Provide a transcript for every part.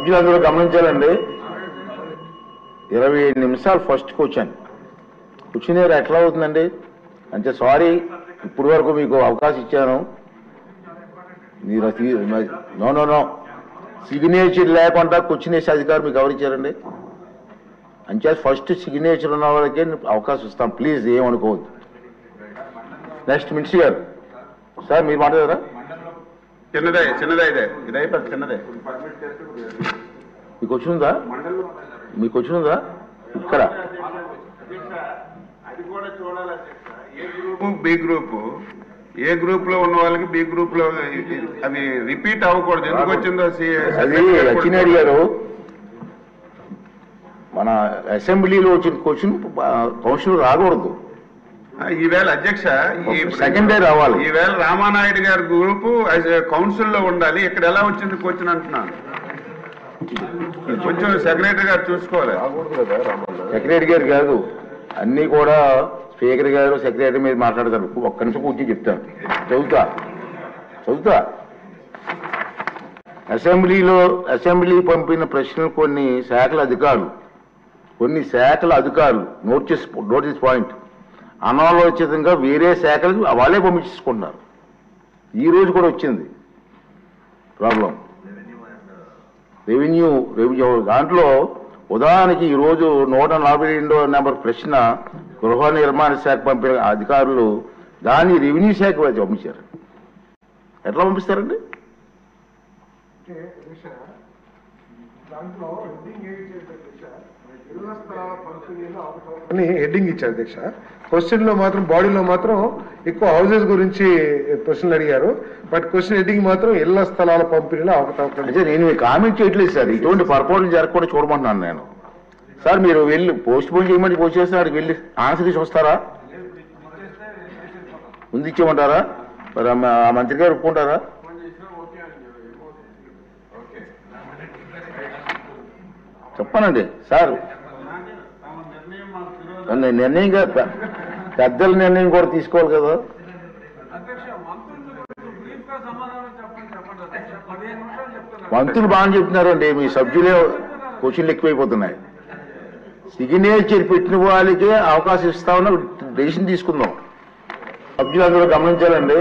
సభ్యులందరూ గమనించాలండి ఇరవై ఏడు నిమిషాలు ఫస్ట్ కూర్చొని కూర్చుని ఎట్లా అవుతుందండి అంటే సారీ ఇప్పుడు వరకు మీకు అవకాశం ఇచ్చాను మీరు తీ- మ- నో నో నో సిగ్నేచర్ లేకుండా కూర్చునేసి అధికారం మీకు ఎవరు ఇచ్చారండి అంచే ఫస్ట్ సిగ్నేచర్ ఉన్న వాళ్ళకే అవకాశం ఇస్తాం ప్లీజ్ ఏమనుకోవద్దు నెక్స్ట్ మినిస్టర్ గారు సార్ మీరు మాట్లాడారా చిన్నదే చిన్నదే ఇదే ఇది అయిపోతుంది చిన్నదే మీకు వచ్చిందా మీకు వచ్చిందా ఇక్కడ అది కూడా చూడాలి A group B group A group లో ఉన్న వాళ్ళకి బి గ్రూప్ లో అవి రిపీట్ అవ్వకూడదు ఎందుకు వచ్చిందో సి- అది అచ్చినారి గారు మన అసెంబ్లీలో వచ్చిన క్వశ్చన్ కౌన్సిల్ రాకూడదు ఆ, ఈవేళ అధ్యక్ష ఈ సెకండ్ డే రావాలి ఈవేళ రామానాయుడు గారి గ్రూప్ కౌన్సిల్ లో ఉండాలి ఇక్కడ ఎలా వచ్చింది క్వశ్చన్ అంటున్నాను కొంచెం సెక్రటరీ గారు చూసుకోవాలి సెక్రటరీ గారు కాదు అన్నీ కూడా స్పీకర్ గారు సెక్రటరీ మీద మాట్లాడతారు ఒక్క నిమిషం కూర్చొని చెప్తాను చదువుతా చదువుతా అసెంబ్లీలో అసెంబ్లీ పంపిన ప్రశ్నలు కొన్ని శాఖల అధికారులు కొన్ని శాఖల అధికారులు నోటీస్ నోటీస్ పాయింట్ అనాలోచితంగా వేరే శాఖలు వాళ్ళే పంపించుకుంటున్నారు ఈ రోజు కూడా వచ్చింది ప్రాబ్లం రెవెన్యూ రెవెన్యూ దాంట్లో ఉదాహరణకి ఈ రోజు నూట నలభై రెండో నెంబర్ ప్రశ్న గృహ నిర్మాణ శాఖ పంపిన అధికారులు దాన్ని రెవెన్యూ శాఖ వైపు పంపించారు ఎట్లా పంపిస్తారండి అంటే దిశ దాంట్లో హెడ్డింగ్ ఏం ఇచ్చారు దిశ ఇళ్ల స్థలాల పంపిణీలో అవసరం అని హెడ్డింగ్ ఇచ్చారు దీక్ష క్వశ్చన్ లో మాత్రం బాడీలో మాత్రం ఎక్కువ హౌసెస్ గురించి ప్రశ్నలు అడిగారు బట్ క్వశ్చన్ హెడ్డింగ్ మాత్రం ఇళ్ల స్థలాల పంపిణీలో అవకతవకలు అంటే నేను మీకు కామెంట్ చేయట్లేదు సార్ ఇటువంటి పొరపాట్లు జరగకుండా చూడమంటున్నాను నేను సార్ మీరు వెళ్ళి పోస్ట్ పోన్ చేయమని పోస్ట్ చేస్తే అక్కడికి వెళ్ళి ఆన్సర్ తీసి వస్తారా ముందు ఇచ్చేయమంటారా మరి ఆ మ- ఆ మంత్రి గారు ఒప్పుకుంటారా చెప్పనండి సార్ ని- నిర్ణయంగా పె- పెద్దల నిర్ణయం కూడా తీసుకోవాలి కదా అధ్యక్ష మంత్రులు బ్రీఫ్ గా సమాధానం చెప్పండి చెప్పండి అధ్యక్ష పదిహేను నిమిషాలు చెప్తున్నారు మంత్రులు బాగా చెప్తున్నారండి మీ సభ్యులే క్వశ్చన్లు ఎక్కువైపోతున్నాయి సిగ్నేచర్ పెట్టిన వాళ్ళకే అవకాశం ఇస్తామని డెసిషన్ తీసుకుందాం సభ్యులందరూ గమనించాలండి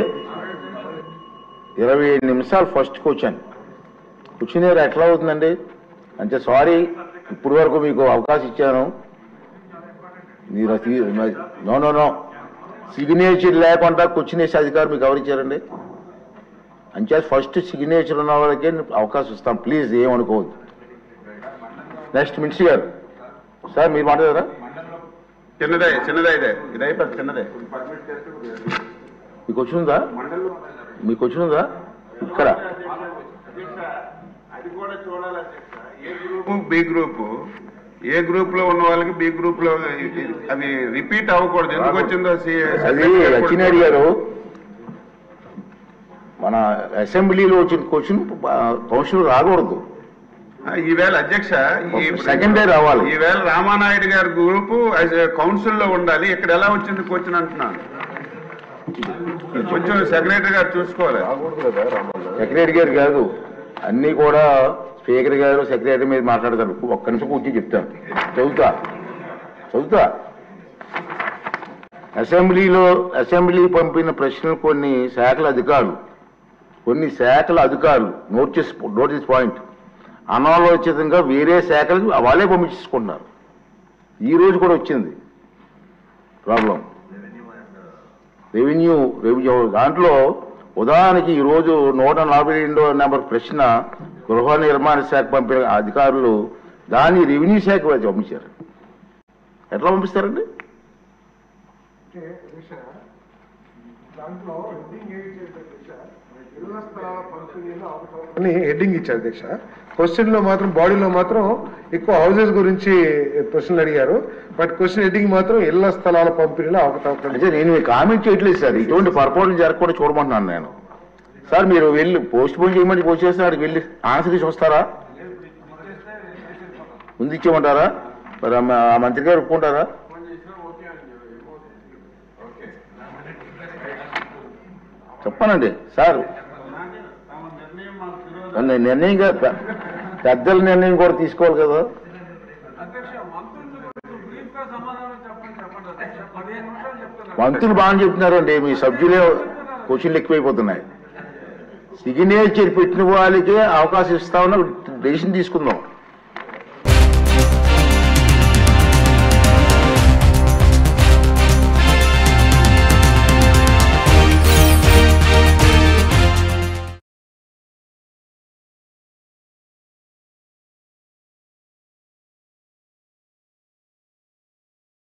ఇరవై ఏడు నిమిషాలు ఫస్ట్ కూర్చొని కూర్చుని ఎట్లా అవుతుందండి అంటే సారీ ఇప్పుడు వరకు మీకు అవకాశం ఇచ్చాను మీరు తీ- మ- నో నో నో సిగ్నేచర్ లేకుండా కూర్చునేసి అధికారం మీకు ఎవరు ఇచ్చారండి అంచే ఫస్ట్ సిగ్నేచర్ ఉన్న వాళ్ళకే అవకాశం ఇస్తాం ప్లీజ్ ఏమనుకోవద్దు నెక్స్ట్ మినిస్టర్ గారు సార్ మీరు మాట్లాడారా చిన్నదే చిన్నదే ఇదే ఇది అయిపోతుంది చిన్నదే మీకు వచ్చిందా మీకు వచ్చిందా ఇక్కడ అది కూడా చూడాలి A group B group A group లో ఉన్న వాళ్ళకి బి గ్రూప్ లో అవి రిపీట్ అవ్వకూడదు ఎందుకు వచ్చిందో సి- అది అచ్చినారి గారు మన అసెంబ్లీలో వచ్చిన క్వశ్చన్ కౌన్సిల్ రాకూడదు ఆ, ఈవేళ అధ్యక్ష ఈ సెకండ్ డే రావాలి ఈవేళ రామానాయుడు గారి గ్రూప్ కౌన్సిల్ లో ఉండాలి ఇక్కడ ఎలా వచ్చింది క్వశ్చన్ అంటున్నాను కొంచెం సెక్రటరీ గారు చూసుకోవాలి సెక్రటరీ గారు కాదు అన్నీ కూడా స్పీకర్ గారు సెక్రటరీ మీద మాట్లాడతారు ఒక్క నిమిషం కూర్చొని చెప్తాను చదువుతా చదువుతా అసెంబ్లీలో అసెంబ్లీ పంపిన ప్రశ్నలు కొన్ని శాఖల అధికారులు కొన్ని శాఖల అధికారులు నోటీస్ నోటీస్ పాయింట్ అనాలోచితంగా వేరే శాఖలు వాళ్ళే పంపించుకుంటున్నారు ఈ రోజు కూడా వచ్చింది ప్రాబ్లం రెవెన్యూ రెవెన్యూ దాంట్లో ఉదాహరణకి ఈ రోజు నూట నలభై రెండో నెంబర్ ప్రశ్న గృహ నిర్మాణ శాఖ పంపిన అధికారులు దాన్ని రెవెన్యూ శాఖ వైపు పంపించారు ఎట్లా పంపిస్తారండి అంటే దిశ దాంట్లో హెడ్డింగ్ ఏం ఇచ్చారు దిశ ఇళ్ల స్థలాల పంపిణీలో అవకతవకలు అని హెడ్డింగ్ ఇచ్చారు దీక్ష క్వశ్చన్ లో మాత్రం బాడీలో మాత్రం ఎక్కువ హౌసెస్ గురించి ప్రశ్నలు అడిగారు బట్ క్వశ్చన్ హెడ్డింగ్ మాత్రం ఇళ్ల స్థలాల పంపిణీలో అవకతవకలు అంటే నేను మీకు కామెంట్ చేయట్లేదు సార్ ఇటువంటి పొరపాట్లు జరగకుండా చూడమంటున్నాను నేను సార్ మీరు వెళ్ళి పోస్ట్ పోన్ చేయమని పోస్ట్ చేస్తే అక్కడికి వెళ్ళి ఆన్సర్ తీసి వస్తారా ముందు ఇచ్చేయమంటారా మరి ఆ మ- ఆ మంత్రి గారు ఒప్పుకుంటారా చెప్పనండి సార్ ని- నిర్ణయంగా పె- పెద్దల నిర్ణయం కూడా తీసుకోవాలి కదా అధ్యక్ష మంత్రులు కొంచెం బ్రీఫ్ గా సమాధానం చెప్పండి చెప్పండి అధ్యక్ష పదిహేను నిమిషాలు చెప్తున్నారు మంత్రులు బాగా చెప్తున్నారండి మీ సభ్యులే క్వశ్చన్లు ఎక్కువైపోతున్నాయి సిగ్నేచర్ పెట్టిన వాళ్ళకే అవకాశం ఇస్తామని డెసిషన్ తీసుకుందాం